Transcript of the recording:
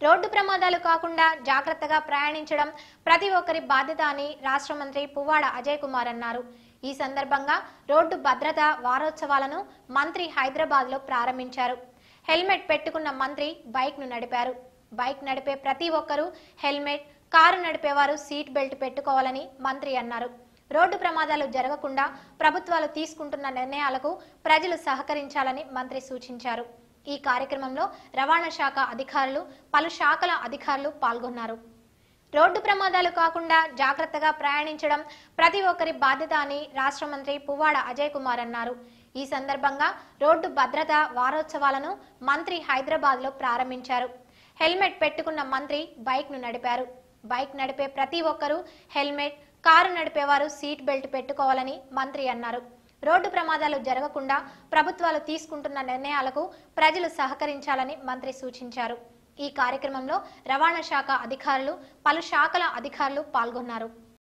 road ప్రమాదాలు కాకుండా జాగ్రత్తగా ప్రయాణించడం ప్రతి ఒక్కరి బాధ్యత అని రాష్ట్ర మంత్రి పువ్వాడ అజయ్ కుమార్ అన్నారు ఈ సందర్భంగా రోడ్డు భద్రత వారోత్సవాలను మంత్రి హైదరాబాద్ లో ప్రారంభించారు హెల్మెట్ పెట్టుకున్న మంత్రి బైక్ ను నడిపారు బైక్ నడిపే ప్రతి ఒక్కరూ హెల్మెట్ కారు నడిపేవారు సీట్ బెల్ట్ పెట్టుకోవాలని మంత్రి అన్నారు రోడ్డు ప్రమాదాలు జరగకుండా ప్రభుత్వాలు తీసుకుంటున్న నిర్ణయాలకు ప్రజలు సహకరించాలని మంత్రి సూచించారు ఈ కార్యక్రమంలో రవాణా శాఖ అధికారులు పలు శాఖల అధికారులు పాల్గొన్నారు రోడ్డు ప్రమాదాలు కాకుండా జాగ్రత్తగా ప్రయాణించడం ప్రతి ఒక్కరి బాధ్యత అని రాష్ట్ర మంత్రి పువ్వాడ అజయ్ కుమార్ అన్నారు ఈ సందర్భంగా రోడ్డు భద్రత వారోత్సవాలను మంత్రి హైదరాబాద్ లో ప్రారంభించారు హెల్మెట్ పెట్టుకున్న మంత్రి బైక్ ను నడిపారు బైక్ నడిపే ప్రతి ఒక్కరూ హెల్మెట్ కారు నడిపేవారు సీట్ బెల్ట్ పెట్టుకోవాలని మంత్రి అన్నారు రోడ్డు ప్రమాదాలు జరగకుండా ప్రభుత్వాలు తీసుకుంటున్న నిర్ణయాలకు ప్రజలు సహకరించాలని మంత్రి సూచించారు ఈ కార్యక్రమంలో రవాణా శాఖ అధికారులు పలు శాఖల అధికారులు పాల్గొన్నారు